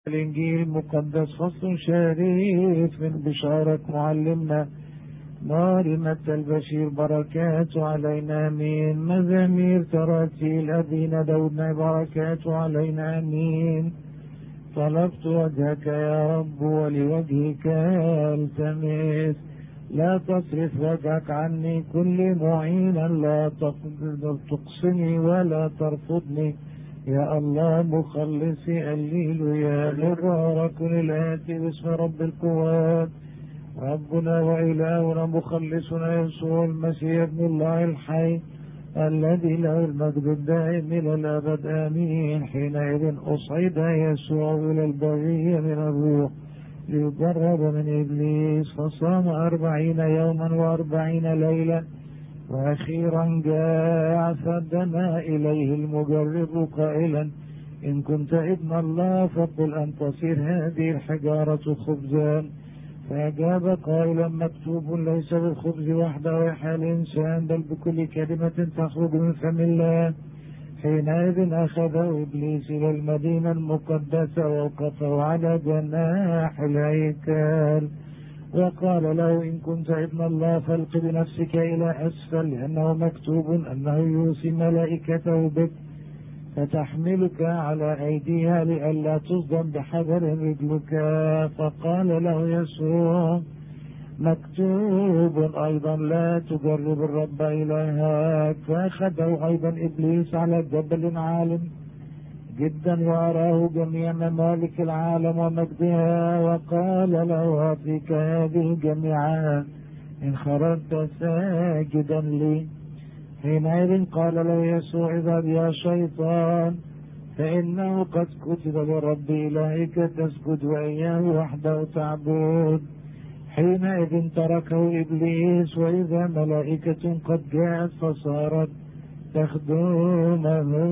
الإنجيل المقدس فصل شريف من بشارة معلمنا مريمة البشير بركات علينا آمين مزامير تراتيل أبينا داودنا بركات علينا آمين طلبت وجهك يا رب ولوجهك التمس لا تصرف وجهك عني كل معينا لا تقصني ولا ترفضني يا الله مخلصي الليل يا مبارك الآتي باسم رب القوات ربنا وإلهنا مخلصنا يسوع المسيح ابن الله الحي الذي له المجد الدائم إلى الأبد آمين حينئذ أصعد يسوع إلى البرية من الروح ليجرب من إبليس فصام أربعين يوما وأربعين ليلة وأخيرا جاء فدنا إليه المجرب قائلا إن كنت ابن الله فقل أن تصير هذه الحجارة خبزا فأجاب قائلا مكتوب ليس بالخبز وحده ويحيى الإنسان بل بكل كلمة تخرج من فم الله حينئذ أخذه إبليس إلى المدينة المقدسة ووقفه على جناح الهيكل وقال له إن كنت ابن الله فالق بنفسك إلى أسفل لأنه مكتوب أنه يوصي ملائكته بك فتحملك على أيديها لئلا تصدم بحجر رجلك فقال له يسوع مكتوب أيضا لا تجرب الرب إلهك فأخذه أيضا إبليس على جبل عالم جدا وأراه جميع ممالك العالم ومجدها وقال له أعطيك هذه جميعا إن خرجت ساجدا لي حينئذ قال له يسوع اذهب يا شيطان فإنه قد كتب لرب إلهك تسجد وإياه وحده تعبد حينئذ تركه إبليس وإذا ملائكة قد جاءت فصارت تخدمه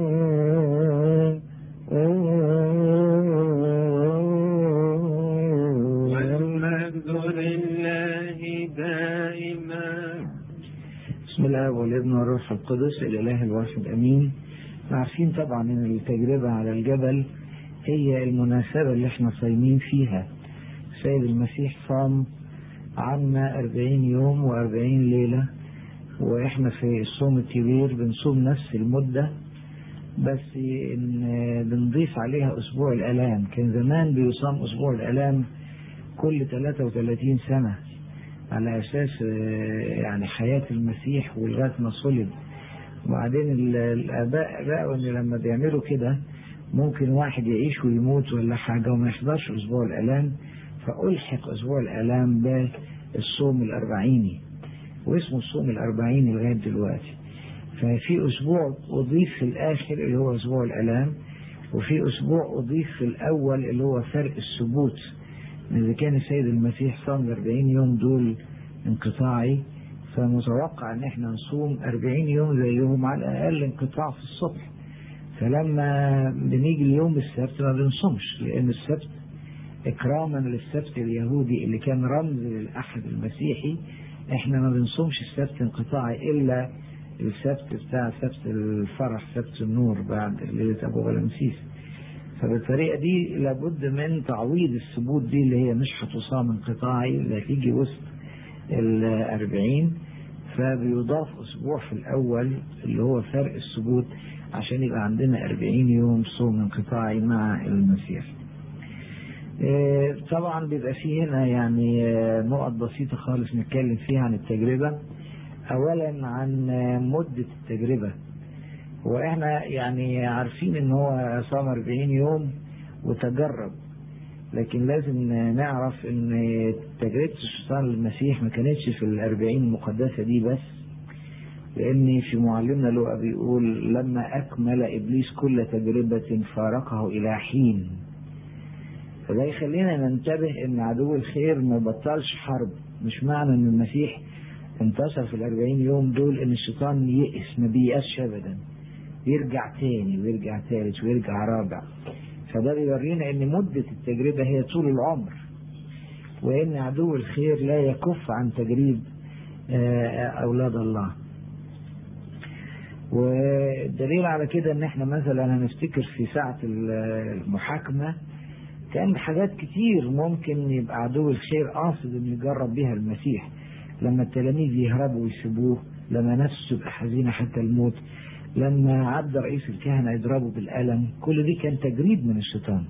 والمجد لله دائما بسم الله والابن والروح القدس الاله الواحد امين عارفين طبعا ان التجربه على الجبل هي المناسبه اللي احنا صايمين فيها سيد المسيح صام عنا أربعين يوم وأربعين ليلة وإحنا في الصوم الكبير بنصوم نفس المدة بس إن بنضيف عليها أسبوع الآلام كان زمان بيصام أسبوع الآلام كل 33 سنة على أساس يعني حياة المسيح ولغاية ما صلب وبعدين الآباء لقوا إن لما بيعملوا كده ممكن واحد يعيش ويموت ولا حاجة وما يحضرش أسبوع الآلام فألحق أسبوع الآلام بالصوم الأربعيني واسمه الصوم الأربعيني لغاية دلوقتي ففي أسبوع أضيف في الآخر اللي هو أسبوع الآلام وفي أسبوع أضيف في الأول اللي هو فرق الثبوت إذا كان السيد المسيح صام 40 يوم دول انقطاعي فمتوقع إن احنا نصوم 40 يوم زيهم على الأقل انقطاع في الصبح فلما بنيجي اليوم السبت ما بنصومش لأن السبت إكراما للسبت اليهودي اللي كان رمز للأحد المسيحي احنا ما بنصومش السبت انقطاعي إلا السبت بتاع سبت الفرح سبت النور بعد ليلة أبو غلمسيس فبالطريقة دي لابد من تعويض الثبوت دي اللي هي مش هتصام انقطاعي اللي هتيجي وسط الأربعين فبيضاف أسبوع في الأول اللي هو فرق الثبوت عشان يبقى عندنا أربعين يوم صوم انقطاعي مع المسيح طبعا بيبقى فيه هنا يعني نقط بسيطة خالص نتكلم فيها عن التجربة أولا عن مدة التجربة واحنا يعني عارفين ان هو صام 40 يوم وتجرب لكن لازم نعرف ان تجربة الشيطان للمسيح ما كانتش في الأربعين المقدسة دي بس لأن في معلمنا لوقا بيقول لما أكمل إبليس كل تجربة فارقه إلى حين فده يخلينا ننتبه ان عدو الخير ما بطلش حرب مش معنى ان المسيح انتصر في الأربعين يوم دول ان الشيطان يئس ما بيأسش ابدا يرجع تاني ويرجع تالت ويرجع رابع فده بيورينا ان مدة التجربة هي طول العمر وان عدو الخير لا يكف عن تجريب اولاد الله والدليل على كده ان احنا مثلا هنفتكر في ساعة المحاكمة كان حاجات كتير ممكن يبقى عدو الخير قاصد انه يجرب بيها المسيح لما التلاميذ يهربوا ويسيبوه لما نفسه تبقى حزينة حتى الموت لما عبد رئيس الكهنة يضربه بالقلم كل دي كان تجريد من الشيطان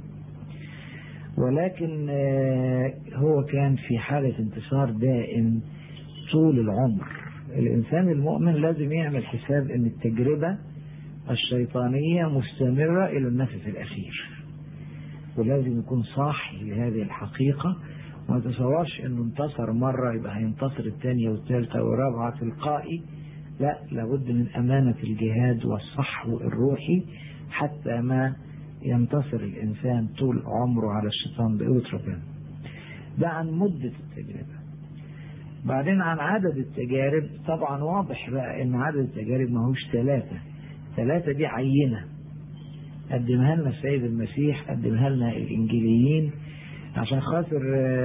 ولكن هو كان في حالة انتصار دائم طول العمر الإنسان المؤمن لازم يعمل حساب أن التجربة الشيطانية مستمرة إلى النفس الأخير ولازم يكون صاحي لهذه الحقيقة وما تصورش أنه انتصر مرة يبقى هينتصر الثانية والثالثة والرابعة تلقائي لا لابد من أمانة الجهاد والصحو الروحي حتى ما ينتصر الإنسان طول عمره على الشيطان بقوة ربنا ده عن مدة التجربة بعدين عن عدد التجارب طبعا واضح بقى ان عدد التجارب ماهوش ثلاثة ثلاثة دي عينة قدمها لنا السيد المسيح قدمها لنا الإنجيليين عشان خاطر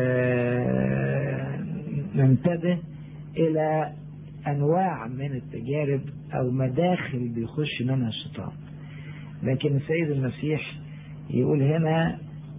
ننتبه إلى أنواع من التجارب أو مداخل بيخش منها الشيطان لكن السيد المسيح يقول هنا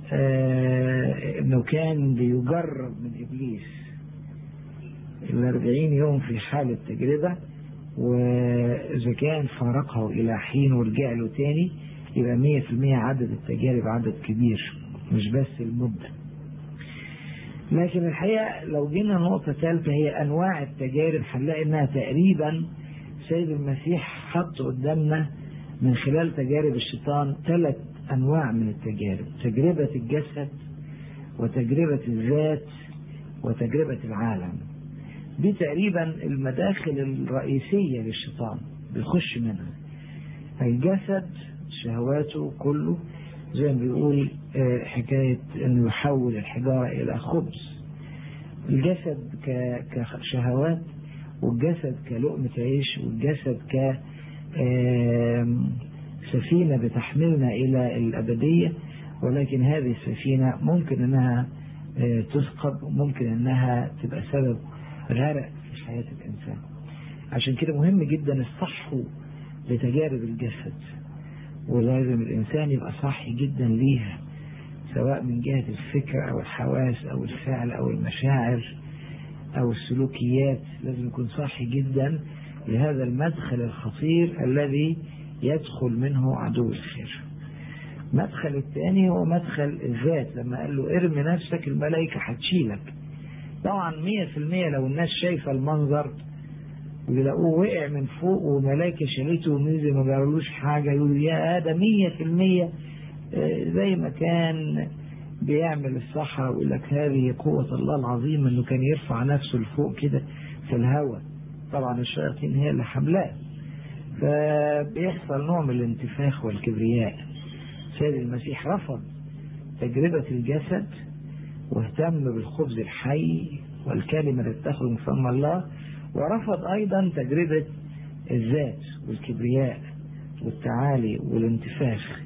انه كان بيجرب من ابليس الاربعين يوم في حالة تجربة واذا كان فارقه الى حين ورجع له تاني يبقى مية في المية عدد التجارب عدد كبير مش بس المدة لكن الحقيقة لو جينا نقطة ثالثة هي أنواع التجارب هنلاقي إنها تقريبا سيد المسيح حط قدامنا من خلال تجارب الشيطان ثلاث أنواع من التجارب تجربة الجسد وتجربة الذات وتجربة العالم دي تقريبا المداخل الرئيسية للشيطان بيخش منها الجسد شهواته كله زي ما بيقول حكاية انه يحول الحجارة الى خبز الجسد كشهوات والجسد كلقمة عيش والجسد ك سفينة بتحملنا إلى الأبدية ولكن هذه السفينة ممكن أنها تثقب وممكن أنها تبقى سبب غرق في حياة الإنسان عشان كده مهم جدا الصحو لتجارب الجسد ولازم الإنسان يبقى صاحي جدا ليها سواء من جهة الفكر أو الحواس أو الفعل أو المشاعر أو السلوكيات لازم يكون صاحي جدا لهذا المدخل الخطير الذي يدخل منه عدو الخير مدخل الثاني هو مدخل الذات لما قال له ارمي نفسك الملائكة هتشيلك طبعا مية في المية لو الناس شايفة المنظر ويلاقوه وقع من فوق وملائكة شالته ونزل ما جرالوش حاجة يقولوا يا ده مية في المية زي ما كان بيعمل الصحراء ويقول لك هذه قوة الله العظيم انه كان يرفع نفسه لفوق كده في الهواء طبعا الشياطين هي اللي حملاه فبيحصل نوع من الانتفاخ والكبرياء سيد المسيح رفض تجربة الجسد واهتم بالخبز الحي والكلمة اللي تخرج من فم الله ورفض أيضا تجربة الذات والكبرياء والتعالي والانتفاخ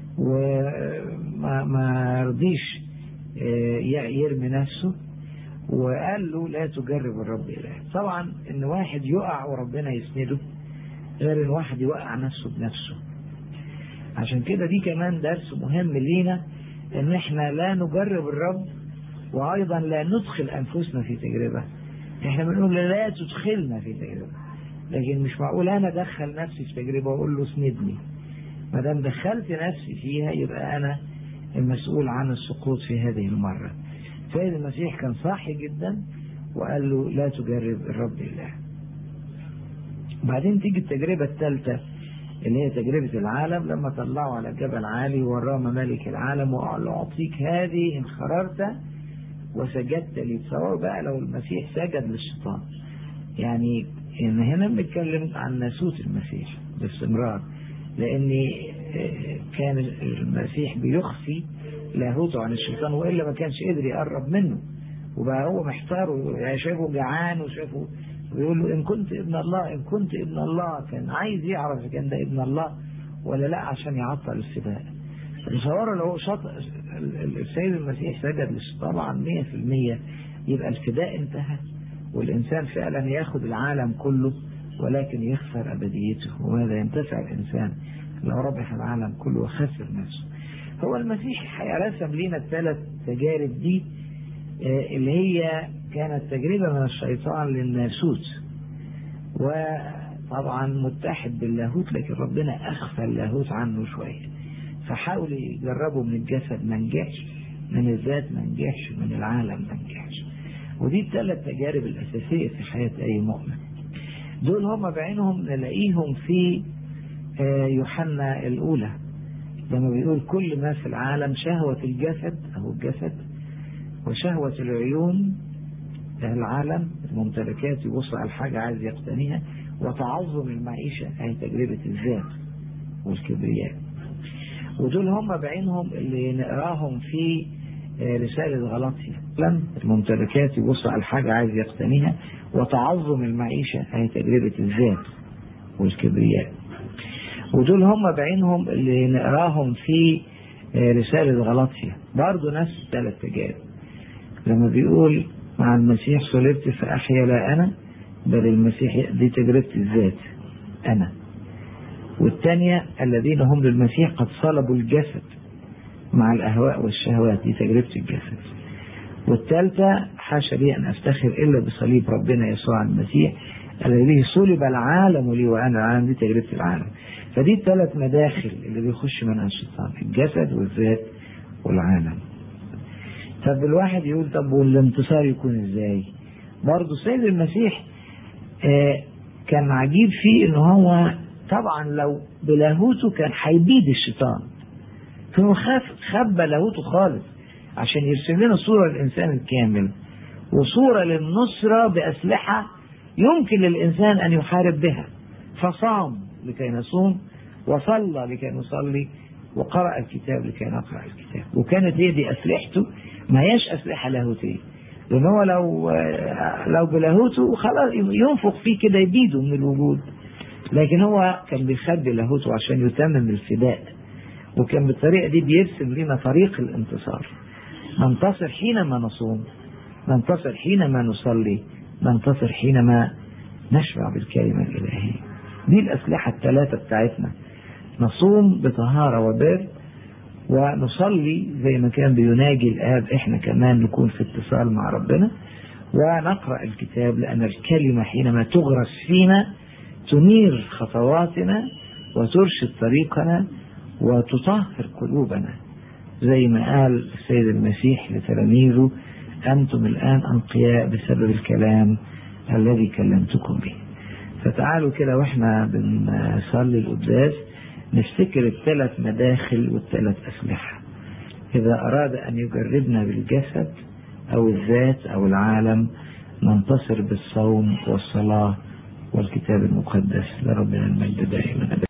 وما ما رضيش يرمي نفسه وقال له لا تجرب الرب إله طبعا ان واحد يقع وربنا يسنده غير ان واحد يوقع نفسه بنفسه عشان كده دي كمان درس مهم لينا ان احنا لا نجرب الرب وايضا لا ندخل انفسنا في تجربة احنا بنقول لا تدخلنا في تجربة لكن مش معقول انا ادخل نفسي في تجربة واقول له اسندني ما دام دخلت نفسي فيها يبقى انا المسؤول عن السقوط في هذه المرة سيد المسيح كان صاحي جدا وقال له لا تجرب الرب الله بعدين تيجي التجربة الثالثة اللي هي تجربة العالم لما طلعوا على جبل عالي وراه ممالك العالم وقال له أعطيك هذه إن خررت وسجدت لي تصور بقى لو المسيح سجد للشيطان يعني إن هنا بنتكلم عن ناسوت المسيح باستمرار لأن كان المسيح بيخفي لاهوته عن الشيطان وإلا ما كانش قدر يقرب منه وبقى هو محتار يعني شايفه جعان وشايفه ويقول له إن كنت ابن الله إن كنت ابن الله كان عايز يعرف إذا كان ده ابن الله ولا لا عشان يعطل السباق تصوروا لو شط السيد المسيح سجد طبعا 100% يبقى الفداء انتهى والإنسان فعلا ياخد العالم كله ولكن يخسر أبديته وهذا ينتفع الإنسان لو ربح العالم كله وخسر نفسه هو المسيح رسم لنا الثلاث تجارب دي اللي هي كانت تجربة من الشيطان للناسوت وطبعا متحد باللاهوت لكن ربنا أخفى اللاهوت عنه شوية فحاول يجربه من الجسد ما نجحش من الذات ما نجحش من العالم ما نجحش ودي الثلاث تجارب الأساسية في حياة أي مؤمن دول هم بعينهم نلاقيهم في يوحنا الأولى لما بيقول كل ما في العالم شهوة الجسد أو الجسد وشهوة العيون العالم الممتلكات يبص على الحاجة عايز يقتنيها وتعظم المعيشة أي تجربة الذات والكبرياء ودول هم بعينهم اللي نقراهم في رسالة غلطية الممتلكات يبص على الحاجة عايز يقتنيها وتعظم المعيشة أي تجربة الذات والكبرياء ودول هم بعينهم اللي نقراهم في رسالة غلطية برضه نفس الثلاث تجارب لما بيقول مع المسيح صلبت فأحيا لا أنا بل المسيح دي تجربة الذات أنا والثانية الذين هم للمسيح قد صلبوا الجسد مع الأهواء والشهوات دي تجربة الجسد والثالثة حاشا لي أن أفتخر إلا بصليب ربنا يسوع المسيح الذي به صلب العالم لي وأنا العالم دي تجربة العالم فدي الثلاث مداخل اللي بيخش منها الشيطان الجسد والذات والعالم طب الواحد يقول طب والانتصار يكون ازاي برضه السيد المسيح آه كان عجيب فيه ان هو طبعا لو بلاهوته كان هيبيد الشيطان فهو خاف خبى لاهوته خالص عشان يرسم لنا صورة للإنسان الكامل وصورة للنصرة بأسلحة يمكن للإنسان أن يحارب بها فصام لكي نصوم وصلى لكي نصلي وقرأ الكتاب لكي نقرأ الكتاب وكانت هي دي أسلحته ما هياش أسلحة لاهوتية لأن هو لو لو بلاهوته خلاص ينفخ فيه كده يبيده من الوجود لكن هو كان بيخبي لاهوته عشان يتمم الفداء وكان بالطريقة دي بيرسم لنا طريق الانتصار ننتصر حينما نصوم ننتصر حينما نصلي ننتصر حينما نشبع بالكلمة الإلهية دي الأسلحة الثلاثة بتاعتنا نصوم بطهارة وبر ونصلي زي ما كان بيناجي الآب إحنا كمان نكون في اتصال مع ربنا ونقرأ الكتاب لأن الكلمة حينما تغرس فينا تنير خطواتنا وترشد طريقنا وتطهر قلوبنا زي ما قال السيد المسيح لتلاميذه أنتم الآن أنقياء بسبب الكلام الذي كلمتكم به فتعالوا كده واحنا بنصلي القداس نفتكر الثلاث مداخل والثلاث أسلحة إذا أراد أن يجربنا بالجسد أو الذات أو العالم ننتصر بالصوم والصلاة والكتاب المقدس لربنا المجد دائما